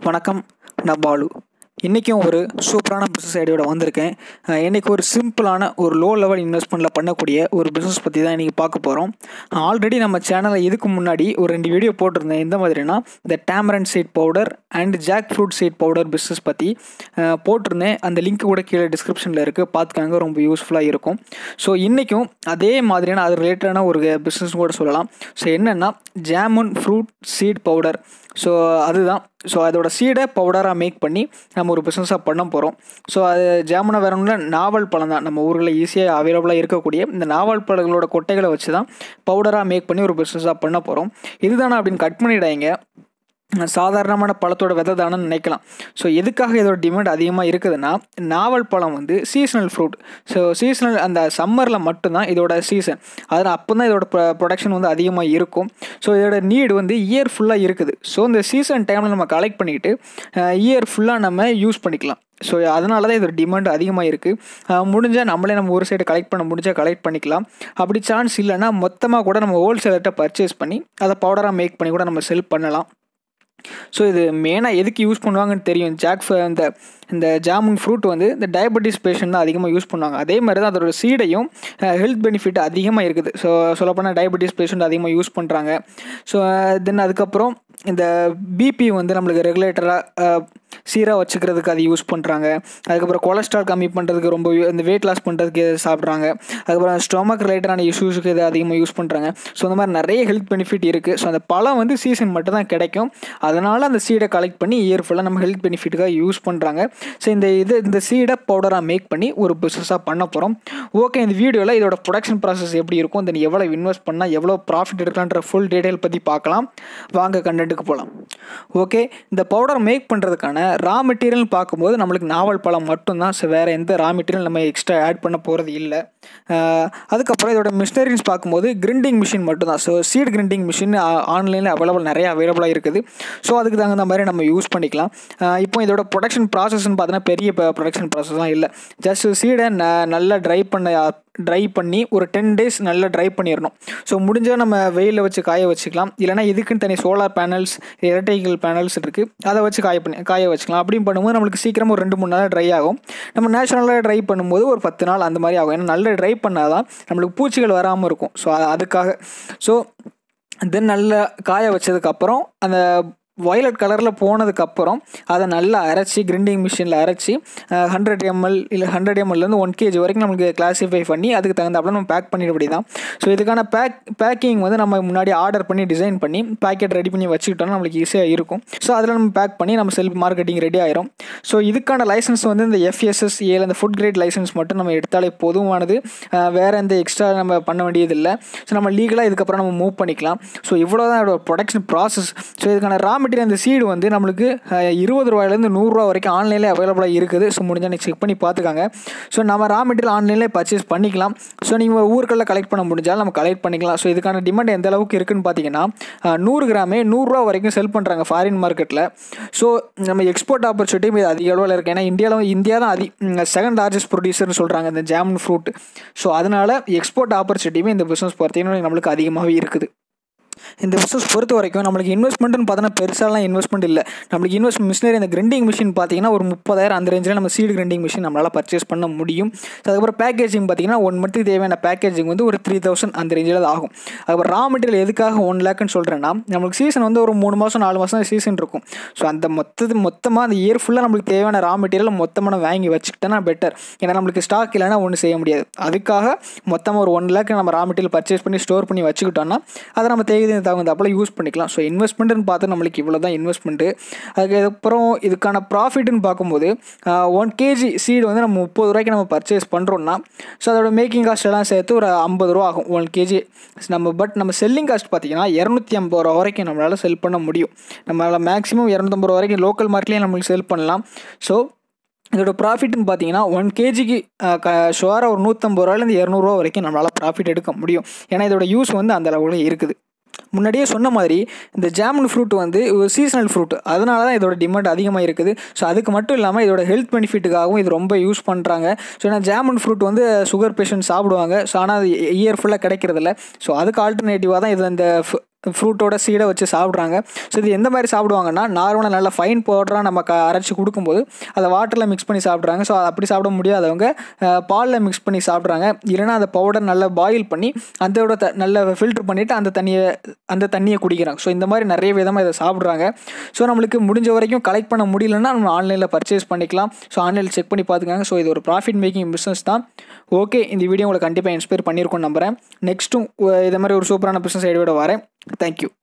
வணக்கம் நான் பாலு இன்றைக்கும் ஒரு சூப்பரான பிஸ்னஸ் ஐடியோட வந்திருக்கேன் அஹ் இன்னைக்கு ஒரு சிம்பிளான ஒரு லோ லெவல் இன்வெஸ்ட்மெண்ட்டில் பண்ணக்கூடிய ஒரு பிஸ்னஸ் பற்றி தான் இன்றைக்கி பார்க்க போகிறோம் ஆல்ரெடி நம்ம சேனலில் இதுக்கு முன்னாடி ஒரு ரெண்டு வீடியோ போட்டிருந்தேன் எந்த மாதிரினா இந்த tamarind seed powder and jackfruit seed powder business பற்றி அஹ், போட்டிருந்தேன் அந்த லிங்க் கூட கீழே டிஸ்கிரிப்ஷனில் இருக்குது பார்த்துக்காங்க ரொம்ப யூஸ்ஃபுல்லாக இருக்கும் ஸோ இன்றைக்கும் அதே மாதிரியான அது ரிலேட்டடான ஒரு பிஸ்னஸ் கூட சொல்லலாம் ஸோ என்னென்னா jamun fruit seed powder so அதுதான் ஸோ அதோட சீடை பவுடராக மேக் பண்ணி நம்ம ஒரு பிஸ்னஸாக பண்ண போகிறோம் ஸோ அது ஜாமுனை வேற ஒன்றும் இல்ல, நாவல் பழம் தான் நம்ம ஊரில் ஈஸியாக அவைலபிளாக இருக்கக்கூடிய இந்த நாவல் பழங்களோட கொட்டைகளை வச்சு தான் பவுடராக மேக் பண்ணி ஒரு பிஸ்னஸாக பண்ண போகிறோம் இதுதானே அப்படின்னு கட் பண்ணிடாங்க சாதாரணமான பழத்தோட விதை தானே நினைக்கலாம் ஸோ எதுக்காக இதோட டிமாண்ட் அதிகமாக இருக்குதுன்னா நாவல் பழம் வந்து சீசனல் ஃப்ரூட் ஸோ சீசனல் அந்த சம்மரில் மட்டும்தான் இதோட சீசன் அதில் அப்போ தான் இதோட ப்ரொடக்ஷன் வந்து அதிகமாக இருக்கும் ஸோ இதோட நீடு வந்து இயர் ஃபுல்லாக இருக்குது ஸோ இந்த சீசன் டைமில் நம்ம கலெக்ட் பண்ணிக்கிட்டு இயர் ஃபுல்லாக நம்ம யூஸ் பண்ணிக்கலாம் ஸோ அதனால தான் இதோட டிமாண்ட் அதிகமாக இருக்குது முடிஞ்சால் நம்மளே நம்ம ஒரு சைடு கலெக்ட் பண்ண முடிஞ்சால் கலெக்ட் பண்ணிக்கலாம் அப்படி சான்ஸ் இல்லைன்னா மொத்தமாக கூட நம்ம ஹோல்சேலர்கிட்ட பர்ச்சேஸ் பண்ணி அதை பவுடராக மேக் பண்ணி கூட நம்ம செல் பண்ணலாம் ஸோ இது மெயினாக எதுக்கு யூஸ் பண்ணுவாங்கன்னு தெரியும் ஜாக் ஃப- இந்த இந்த ஜாமுன் ஃப்ரூட் வந்து இந்த டயபெட்டிஸ் பேஷண்ட் தான் அதிகமாக யூஸ் பண்ணுவாங்க அதே மாதிரி தான் அதோட சீடையும் ஹெல்த் பெனிஃபிட் அதிகமாக இருக்குது ஸோ சொல்லப்போனால் டயபெட்டிஸ் பேஷண்ட் அதிகமாக யூஸ் பண்ணுறாங்க ஸோ தென் அதுக்கப்புறம் இந்த பிபி வந்து நம்மளுக்கு ரெகுலேட்டராக சீராக வச்சுக்கிறதுக்கு அது யூஸ் பண்ணுறாங்க அதுக்கப்புறம் கொலஸ்ட்ரால் கம்மி பண்ணுறதுக்கு ரொம்ப யூ- இந்த வெயிட் லாஸ் பண்ணுறதுக்கு இது சாப்பிட்றாங்க அதுக்கப்புறம் ஸ்டொமக் ரிலேட்டடான இஷ்யூஸுக்கு இது அதிகமாக யூஸ் பண்ணுறாங்க ஸோ அந்த மாதிரி நிறைய ஹெல்த் பெனிஃபிட் இருக்குது ஸோ அந்த பழம் வந்து சீசன் மட்டும் தான் கிடைக்கும் அதனால் அந்த சீடை கலெக்ட் பண்ணி இயர் ஃபுல்லாக நம்ம ஹெல்த் பெனிஃபிட்டுக்காக யூஸ் பண்ணுறாங்க ஸோ இந்த இது இந்த சீடை பவுடராக மேக் பண்ணி ஒரு பிஸ்னஸாக பண்ண போகிறோம் ஓகே இந்த வீடியோவில் இதோட ப்ரொடக்ஷன் ப்ராசஸ் எப்படி இருக்கும் தென் எவ்வளோ இன்வெஸ்ட் பண்ணால் எவ்வளோ ப்ராஃபிட் எடுக்கலான்ற ஃபுல் டீடைல் பற்றி பார்க்கலாம் வாங்க கண்டென்ட்டுக்கு போகலாம் ஓகே இந்த பவுடர் மேக் பண்ணுறதுக்கான ரா மெட்டீரியல் பார்க்கும்போது நம்மளுக்கு நாவல் பழம் மட்டும்தான் ஸோ வேறு எந்த ரா மெட்டீரியல் நம்ம எக்ஸ்ட்ரா ஆட் பண்ண போகிறது இல்லை அதுக்கப்புறம் இதோட மிஷினரிஸ் பார்க்கும்போது கிரிண்டிங் மிஷின் மட்டும்தான் ஸோ சீட் கிரிண்டிங் மிஷின் ஆன்லைனில் அவைலபிள் நிறைய அவைலபிளாக இருக்குது ஸோ அதுக்கு தகுந்த மாதிரி நம்ம யூஸ் பண்ணிக்கலாம் அஹ் இப்போ இதோட ப்ரொடக்ஷன் ப்ராசஸ்ன்னு பார்த்தீங்கன்னா பெரிய ப்ரொடக்ஷன் ப்ராசஸ்லாம் இல்லை ஜஸ்ட் சீடை ந நல்லா ட்ரை பண்ண ட்ரை பண்ணி ஒரு டென் டேஸ் நல்லா ட்ரை பண்ணிடணும் ஸோ முடிஞ்சால் நம்ம வெயிலில் வச்சு காய வச்சுக்கலாம் இல்லைனா இதுக்குன்னு தனி சோலார் பேனல்ஸ் எலக்ட்ரிக்கல் பேனல்ஸ் இருக்குது அதை வச்சு காய பண்ணி காய வச்சுக்கலாம் அப்படின்னு பண்ணும்போது நம்மளுக்கு சீக்கிரமாக ஒரு ரெண்டு மூணு நாள் ட்ரை ஆகும் நம்ம நேச்சுரலாக ட்ரை பண்ணும்போது ஒரு பத்து நாள் அந்த மாதிரி ஆகும் ஏன்னா நல்லா ட்ரை பண்ணால் தான் நம்மளுக்கு பூச்சிகள் வராமல் இருக்கும் ஸோ அதுக்காக ஸோ தென் நல்லா காய வச்சதுக்கப்புறம் அந்த வயலட் கலரில் போனதுக்கப்புறம் அதை நல்லா அரைச்சி கிரிண்டிங் மிஷினில் அரைச்சி ஹண்ட்ரட் எம்எல் இல்லை ஹண்ட்ரட் எம்எல்லேருந்து ஒன் கேஜி வரைக்கும் நமக்கு கிளாஸிஃபை பண்ணி அதுக்கு தகுந்தாப்புல நம்ம பேக் பண்ணிடபடி தான் ஸோ இதுக்கான பேக் பேக்கிங் வந்து நம்ம முன்னாடி ஆர்டர் பண்ணி டிசைன் பண்ணி பேக்கெட் ரெடி பண்ணி வச்சுக்கிட்டோம்னா நம்மளுக்கு ஈஸியாக இருக்கும் ஸோ அதில் நம்ம பேக் பண்ணி நம்ம செல்ஃப் மார்க்கெட்டிங் ரெடி ஆயிரும் ஸோ இதுக்கான லைசன்ஸ் வந்து இந்த எஃப்எஸ்எஸ் ஏல இந்த ஃபுட் கிரேட் லைசன்ஸ் மட்டும் நம்ம எடுத்தாலே போதுமானது அஹ் வேற எந்த எக்ஸ்ட்ரா நம்ம பண்ண வேண்டியதில்லை ஸோ நம்ம லீகலாக இதுக்கப்புறம் நம்ம மூவ் பண்ணிக்கலாம் ஸோ இவ்வளோ தான் இதோட ப்ரொடக்ஷன் ப்ராசஸ் ஸோ இதுக்கான ரா மெட்டீரியல் அந்த சீடு வந்து நம்மளுக்கு அஹ், இருபது ரூபாயிலேருந்து நூறுரூவா வரைக்கும் ஆன்லைனில் அவைலபிளாக இருக்குது ஸோ முடிஞ்சால் நீங்கள் செக் பண்ணி பார்த்துக்காங்க ஸோ நம்ம ரா மெட்டீரியல் ஆன்லைனில் பர்ச்சேஸ் பண்ணிக்கலாம் ஸோ நீங்கள் ஊர்களில் கலெக்ட் பண்ண முடிஞ்சாலும் நம்ம கலெக்ட் பண்ணிக்கலாம் ஸோ இதுக்கான டிமாண்ட் எந்த அளவுக்கு இருக்குன்னு பார்த்தீங்கன்னா அஹ், நூறு கிராமே நூறுரூவா வரைக்கும் செல் பண்ணுறாங்க ஃபாரின் மார்க்கெட்டில் ஸோ நம்ம எக்ஸ்போர்ட் ஆப்பர்ச்சுனிட்டி இது அதிக அளவில் இருக்குது ஏன்னா இந்தியாவில் இந்தியா தான் அதி செகண்ட் லார்ஜஸ்ட் ப்ரொடியூசர்னு சொல்கிறாங்க இந்த ஜாமுன் ஃப்ரூட் ஸோ அதனால் எக்ஸ்போர்ட் ஆப்பர்ச்சுனிட்டியுமே இந்த பிஸ்னஸ் பார்த்தீங்கன்னா நம்மளுக்கு அதிகமாகவே இருக்குது இந்த பிஸ்னஸ் பொறுத்த வரைக்கும் நம்மளுக்கு இன்வெஸ்ட்மெண்ட்னு பார்த்தோன்னா பெருசாலாம் இன்வெஸ்ட்மெண்ட் இல்லை நம்மளுக்கு இன்வெஸ்ட் மிஷினரி இந்த கிரிண்டிங் மிஷின் பார்த்தீங்கன்னா ஒரு முப்பதாயிரம் அந்த ரேஞ்சில் நம்ம சீடு கிரிண்டிங் மிஷின் நம்மளால் பர்ச்சேஸ் பண்ண முடியும் So, அதுக்கப்புறம் பேக்கேஜிங் பார்த்தீங்கன்னா ஒன் மந்த்துக்கு தேவையான பேக்கேஜிங் வந்து ஒரு த்ரீ தௌசண்ட் அந்த ரேஞ்சில் தான் ஆகும் அதுக்கப்புறம் ரா மெட்டீரியல் எதுக்காக ஒன் லேக்னு சொல்கிறேன்னா நம்மளுக்கு சீசன் வந்து ஒரு மூணு மாதம் நாலு மாதம் சீசன் இருக்கும் ஸோ அந்த மொத்தது மொத்தமாக அந்த இயர் ஃபுல்லாக நம்மளுக்கு தேவையான ரா மெட்டீரியல் மொத்தமாக நம்ம வாங்கி வச்சுக்கிட்டோன்னா பெட்டர் ஏன்னா நம்மளுக்கு ஸ்டாக் இல்லைன்னா ஒன்றும் செய்ய முடியாது அதுக்காக மொத்தமாக ஒரு ஒன் லேக் நம்ம ரா மெட்டீரியல் பர்ச்சேஸ் பண்ணி ஸ்டோர் பண்ணி வச்சுக்கிட்டோம்னா அதை நம்ம தேவையான தகுந்தாப்புல யூஸ் பண்ணிக்கலாம் ஸோ இன்வெஸ்ட்மெண்ட்னு பார்த்து நம்மளுக்கு இவ்வளோ தான் இன்வெஸ்ட்மெண்ட்டு அதுக்கப்புறம் இதுக்கான ப்ராஃபிட்னு பார்க்கும்போது ஒன் கேஜி சீடு வந்து நம்ம முப்பது ரூபாய்க்கு நம்ம பர்ச்சேஸ் பண்ணுறோம்னா ஸோ அதோட மேக்கிங் காஸ்ட் எல்லாம் சேர்த்து ஒரு ஐம்பது ரூபா ஆகும் ஒன் கேஜி நம்ம பட் நம்ம செல்லிங் காஸ்ட் பார்த்தீங்கன்னா இரநூத்தி ஐம்பது ரூபா வரைக்கும் நம்மளால் செல் பண்ண முடியும் நம்மளால் மேக்ஸிமம் இரநூத்தம்பது ரூபா வரைக்கும் லோக்கல் மார்க்கெட்லேயே நம்மளுக்கு செல் பண்ணலாம் ஸோ இதோட ப்ராஃபிட்னு பார்த்தீங்கன்னா ஒன் கேஜிக்கு ஷுவராக ஒரு நூற்றம்பது ரூபாயிலேருந்து இரநூறுவா வரைக்கும் நம்மளால் ப்ராஃபிட் எடுக்க முடியும் ஏன்னா இதோட யூஸ் வந்து அந்த அளவில் இருக்குது முன்னாடியே சொன்ன மாதிரி இந்த ஜாமுன் ஃப்ரூட் வந்து ஒரு சீசனல் ஃப்ரூட் அதனால தான் இதோட டிமாண்ட் அதிகமாக இருக்குது ஸோ அதுக்கு மட்டும் இல்லாமல் இதோட ஹெல்த் பெனிஃபிட்டுக்காகவும் இது ரொம்ப யூஸ் பண்ணுறாங்க ஸோ ஏன்னா ஜாமுன் ஃப்ரூட் வந்து சுகர் பேஷண்ட் சாப்பிடுவாங்க ஸோ ஆனால் அது இயர் ஃபுல்லாக கிடைக்கிறதில்ல ஸோ அதுக்கு ஆல்டர்னேட்டிவாக தான் இது இந்த ஃப்ரூட்டோட சீடை வச்சு சாப்பிட்றாங்க ஸோ இது எந்த மாதிரி சாப்பிடுவாங்கன்னா நார்மலாக நல்லா ஃபைன் பவுடராக நம்ம க அரைச்சி கொடுக்கும்போது அதை வாட்டரில் மிக்ஸ் பண்ணி சாப்பிட்றாங்க ஸோ அப்படி சாப்பிட முடியாதவங்க பாலில் மிக்ஸ் பண்ணி சாப்பிட்றாங்க இல்லைனா அந்த பவுடர் நல்லா பாயில் பண்ணி அதோட த நல்லா ஃபில்ட்ரு பண்ணிவிட்டு அந்த தண்ணியை அந்த தண்ணியை குடிக்கிறாங்க ஸோ இந்த மாதிரி நிறைய விதமாக இதை சாப்பிட்றாங்க ஸோ நம்மளுக்கு முடிஞ்ச வரைக்கும் கலெக்ட் பண்ண முடியலன்னா நம்ம ஆன்லைனில் பர்ச்சேஸ் பண்ணிக்கலாம் ஸோ ஆன்லைனில் செக் பண்ணி பார்த்துக்காங்க ஸோ இது ஒரு ப்ராஃபிட் மேக்கிங் பிஸ்னஸ் தான் ஓகே இந்த வீடியோ உங்களை கண்டிப்பாக இன்ஸ்பயர் பண்ணியிருக்கோம் நம்புகிறேன் நெக்ஸ்ட்டும் இதே மாதிரி ஒரு சூப்பரான பிஸ்னஸ் ஐடியோட வரேன் தேங்க்யூ